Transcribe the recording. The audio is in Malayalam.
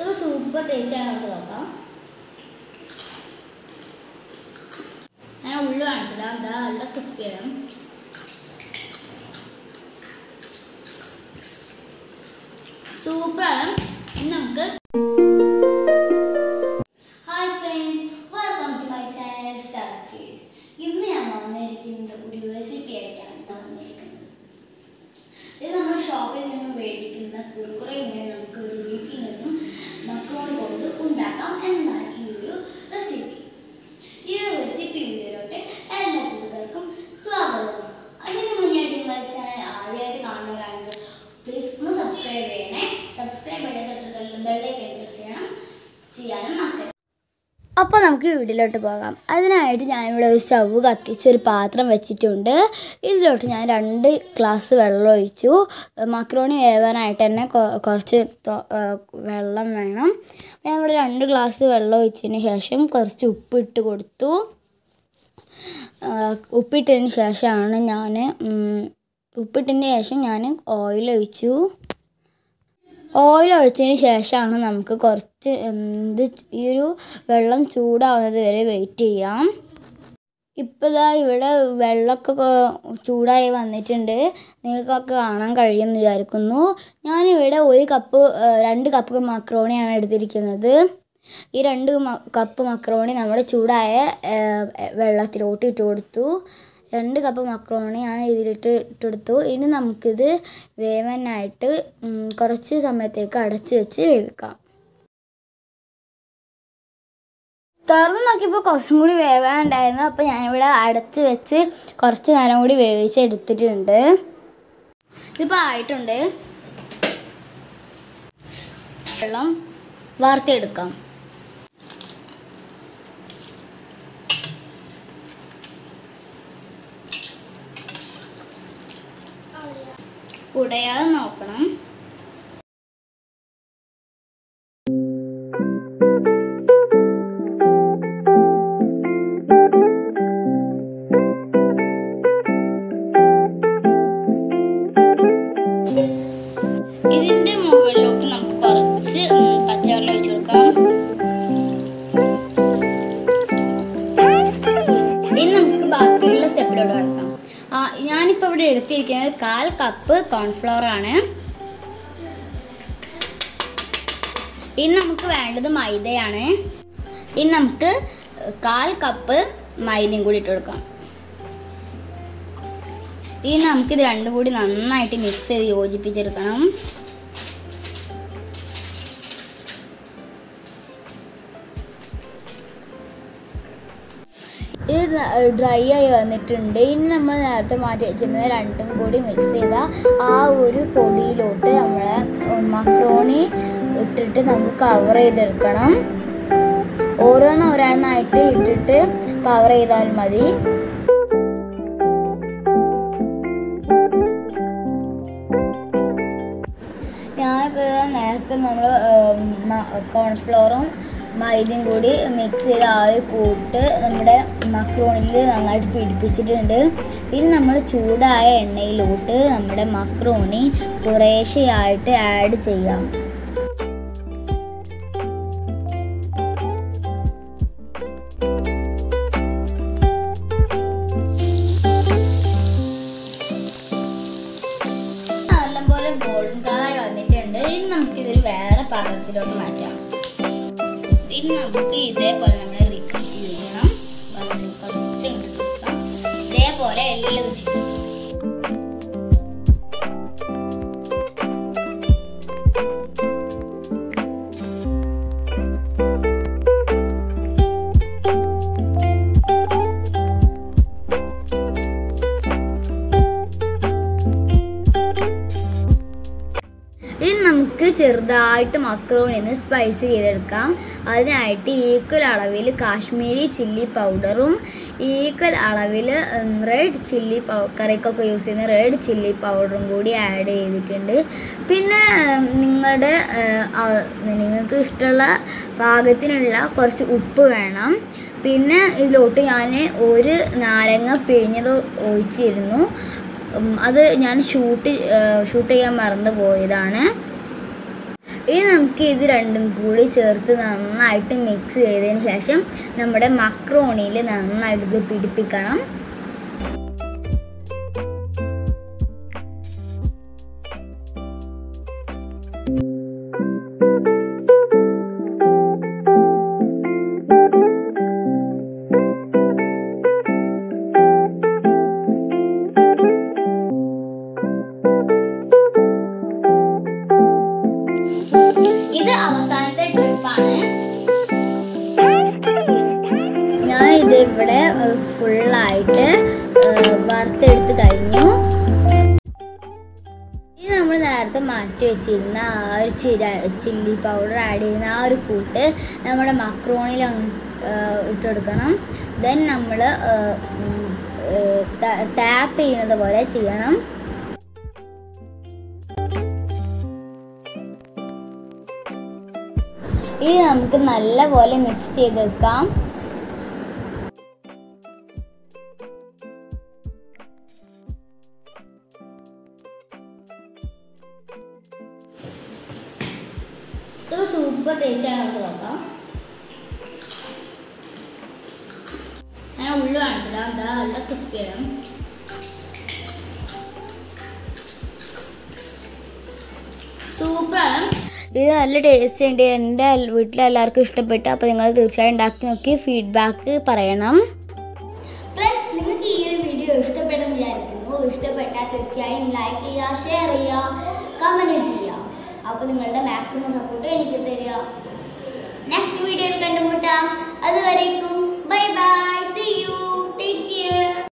ഇത് സൂപ്പർ ടേസ്റ്റാണ് നമുക്ക് നോക്കാം ഞാൻ ഉള്ളു കാണിച്ചില്ല എന്താ നല്ല ക്രിസ്പിയാണ് സൂപ്പറാണ് ഇനി നമുക്ക് hi friends welcome to my channel star kids ഇന്ന് ഞാൻ വന്നിരിക്കുന്നത് ഒരു റെസിപ്പി ആയിട്ടാണ് ഞാൻ വന്നിരിക്കുന്നത് ഇത് നമ്മൾ ഷോപ്പിൽ നിന്നും മേടിക്കുന്ന കുറുക്കുറ ഇങ്ങനെ നമുക്ക് ഒരു വീട്ടിൽ നിന്നും മക്രോണി കൊണ്ട് ഉണ്ടാക്കാം എന്നാണ് ഈ ഒരു റെസിപ്പി ഈ ഒരു റെസിപ്പി വീഡിയോയിലോട്ട് എല്ലാ കൂട്ടുകാർക്കും സ്വാഗതം അതിന് മുന്നേയായിട്ട് നിങ്ങൾ ചാനൽ ആദ്യമായിട്ട് കാണുന്നവരാണെങ്കിൽ പ്ലീസ് ഒന്ന് സബ്സ്ക്രൈബ് ചെയ്യണേ സബ്സ്ക്രൈബ് ചെയ്ത തൊട്ടുള്ള ബെല്ലേക്ക് പ്രസ് ചെയ്യണം ചെയ്യാനും മറക്കരുത് അപ്പോൾ നമുക്ക് വീട്ടിലോട്ട് പോകാം അതിനായിട്ട് ഞാനിവിടെ ഒരു സ്റ്റവ് കത്തിച്ച് ഒരു പാത്രം വെച്ചിട്ടുണ്ട് ഇതിലോട്ട് ഞാൻ രണ്ട് ഗ്ലാസ് വെള്ളം ഒഴിച്ചു മക്രോണി വേവാനായിട്ട് തന്നെ കൊ- കുറച്ച് തൊ- ആ, വെള്ളം വേണം ഞാൻ ഇവിടെ രണ്ട് ഗ്ലാസ് വെള്ളം ഒഴിച്ചതിന് ശേഷം കുറച്ച് ഉപ്പ് ഇട്ട് കൊടുത്തു ആ, ഉപ്പിട്ടതിന് ശേഷമാണ് ഞാൻ ഉപ്പിട്ടതിന് ശേഷം ഞാൻ ഓയിൽ ഒഴിച്ചു ഓയിൽ ഒഴിച്ചതിന് ശേഷമാണ് നമുക്ക് കുറച്ച് എന്ത് ഈ ഒരു വെള്ളം ചൂടാവുന്നത് വരെ വെയിറ്റ് ചെയ്യാം ഇപ്പോൾ ഇതാ ഇവിടെ വെള്ളമൊക്കെ കൊ- ചൂടായി വന്നിട്ടുണ്ട് നിങ്ങൾക്കൊക്കെ കാണാൻ കഴിയുമെന്ന് വിചാരിക്കുന്നു ഞാനിവിടെ ഒരു കപ്പ് ആ, രണ്ട് കപ്പ് മക്രോണിയാണ് എടുത്തിരിക്കുന്നത് ഈ രണ്ട് മ- കപ്പ് മക്രോണി നമ്മുടെ ചൂടായ ആ, വെള്ളത്തിലോട്ട് ഇട്ട് കൊടുത്തു രണ്ട് കപ്പ് മക്രോണി ഞാൻ ഇതിലിട്ട് ഇട്ടെടുത്തു ഇനി നമുക്കിത് വേവാനായിട്ട് ഉം, കുറച്ച് സമയത്തേക്ക് അടച്ച് വെച്ച് വേവിക്കാം തുറന്ന് നോക്കിയപ്പോൾ കുറച്ചും കൂടി വേവാനുണ്ടായിരുന്നു അപ്പോൾ ഞാനിവിടെ അടച്ച് വെച്ച് കുറച്ച് നേരം കൂടി വേവിച്ചെടുത്തിട്ടുണ്ട് ഇതിപ്പോൾ ആയിട്ടുണ്ട് വെള്ളം വാർത്തെടുക്കാം ഉടയാതെ നോക്കണം ഇതിന്റെ മുകളിലോട്ട് നമുക്ക് കുറച്ച് ഉം, പച്ചവെള്ളം ഒഴിച്ചു കൊടുക്കാം ഇനി നമുക്ക് ബാക്കിയുള്ള സ്റ്റെപ്പിലോട്ട് കിടക്കാം ആ ഞാനിപ്പോൾ ഇവിടെ എടുത്തിരിക്കുന്നത് കാൽ കപ്പ് കോൺഫ്ലോർ ആണ് ഇനി നമുക്ക് വേണ്ടത് മൈദയാണ് ഇനി നമുക്ക് കാൽ കപ്പ് മൈദയും കൂടി ഇട്ട് കൊടുക്കാം ഇനി നമുക്കിത് രണ്ടും കൂടി നന്നായിട്ട് മിക്സ് ചെയ്ത് യോജിപ്പിച്ചെടുക്കണം ഇത് ഡ്രൈ ആയി വന്നിട്ടുണ്ട് ഇനി നമ്മൾ നേരത്തെ മാറ്റി വെച്ചിരുന്നത് രണ്ടും കൂടി മിക്സ് ചെയ്ത ആ ഒരു പൊടിയിലോട്ട് നമ്മളെ മക്രോണി ഇട്ടിട്ട് നമുക്ക് കവർ ചെയ്തെടുക്കണം ഓരോന്ന് ഓരോന്നായിട്ട് ഇട്ടിട്ട് കവർ ചെയ്താൽ മതി ഞാനിപ്പോൾ നേരത്തെ നമ്മൾ കോൺഫ്ലോറും മൈദയും കൂടി മിക്സ് ചെയ്ത് ആ ഒരു കൂട്ട് നമ്മുടെ മക്രോണിൽ നന്നായിട്ട് പിടിപ്പിച്ചിട്ടുണ്ട് ഇനി നമ്മൾ ചൂടായ എണ്ണയിലോട്ട് നമ്മുടെ മക്രോണി കുറേശ്ശെയായിട്ട് ആഡ് ചെയ്യാം നല്ലപോലെ ഗോൾഡൻ കളറായി വന്നിട്ടുണ്ട് ഇനി നമുക്കിതൊരു വേറെ പാത്രത്തിലോട്ട് മാറ്റാം ഇനി നമുക്ക് ഇതേപോലെ നമ്മൾ റിപ്പീറ്റ് ചെയ്യണം വളരെ കുറച്ച് ഇങ്ങോട്ട് കൊടുക്കാം ഇതേപോലെ എല്ലാം ചെയ്യും ഇനി നമുക്ക് ചെറുതായിട്ട് മക്രോണി ഒന്ന് സ്പൈസ് ചെയ്തെടുക്കാം അതിനായിട്ട് ഈക്വൽ അളവിൽ കാശ്മീരി ചില്ലി പൗഡറും ഈക്വൽ അളവിൽ റെഡ് ചില്ലി പൗ കറിക്കൊക്കെ യൂസ് ചെയ്യുന്ന റെഡ് ചില്ലി പൗഡറും കൂടി ആഡ് ചെയ്തിട്ടുണ്ട് പിന്നെ ഉം, നിങ്ങളുടെ ഏഹ്, ആ, നിങ്ങൾക്ക് ഇഷ്ടമുള്ള പാകത്തിനുള്ള കുറച്ച് ഉപ്പ് വേണം പിന്നെ ഇതിലോട്ട് ഞാൻ ഒരു നാരങ്ങ പിഴിഞ്ഞത് ഒഴിച്ചിരുന്നു ഉം, അത് ഞാൻ ഷൂട്ട് ഷൂട്ട് ചെയ്യാൻ മറന്നു പോയതാണ് ഇനി നമുക്ക് നമുക്ക് ഇത് രണ്ടും കൂടി ചേർത്ത് നന്നായിട്ട് മിക്സ് ചെയ്തതിന് ശേഷം നമ്മുടെ മക്രോണിയിൽ നന്നായിട്ട് ഇത് പിടിപ്പിക്കണം ഇത് അവസാനത്തെ ട്രിപ്പാണ് ഞാൻ ഇത് ഇവിടെ ഫുള്ളായിട്ട് വറുത്തെടുത്ത് കഴിഞ്ഞു ഇത് നമ്മൾ നേരത്തെ മാറ്റി വെച്ചിരുന്ന ആ ഒരു ചിര ചില്ലി പൗഡർ ആഡ് ചെയ്യുന്ന ആ ഒരു കൂട്ട് നമ്മുടെ മക്രോണിൽ അങ്ങ് ഇട്ടെടുക്കണം ദെൻ നമ്മൾ ടാപ്പ് ചെയ്യുന്നത് പോലെ ചെയ്യണം ഇത് നമുക്ക് നല്ലപോലെ മിക്സ് ചെയ്തെടുക്കാം ഇത് സൂപ്പർ ടേസ്റ്റ് ആണ് നമുക്ക് നോക്കാം ഞാൻ ഉള്ളു കാണിച്ചില്ല എന്താ നല്ല ക്രിസ്പിയാണ് സൂപ്പറാണ് ഇത് നല്ല ടേസ്റ്റ് ഉണ്ട് എൻ്റെ വീട്ടിലെല്ലാവർക്കും ഇഷ്ടപ്പെട്ടു അപ്പോൾ നിങ്ങൾ തീർച്ചയായും ഉണ്ടാക്കി നോക്കി ഫീഡ്ബാക്ക് പറയണം ഫ്രണ്ട്സ് നിങ്ങൾക്ക് ഈ ഒരു വീഡിയോ ഇഷ്ടപ്പെട്ടെന്ന് വിചാരിക്കുന്നു ഇഷ്ടപ്പെട്ടാൽ തീർച്ചയായും ലൈക്ക് ചെയ്യുക ഷെയർ ചെയ്യുക കമൻറ്റ് ചെയ്യുക അപ്പോൾ നിങ്ങളുടെ മാക്സിമം സപ്പോർട്ട് എനിക്ക് തരിക നെക്സ്റ്റ് വീഡിയോയിൽ കണ്ടുമുട്ടാം അതുവരേക്കും bye bye see you take care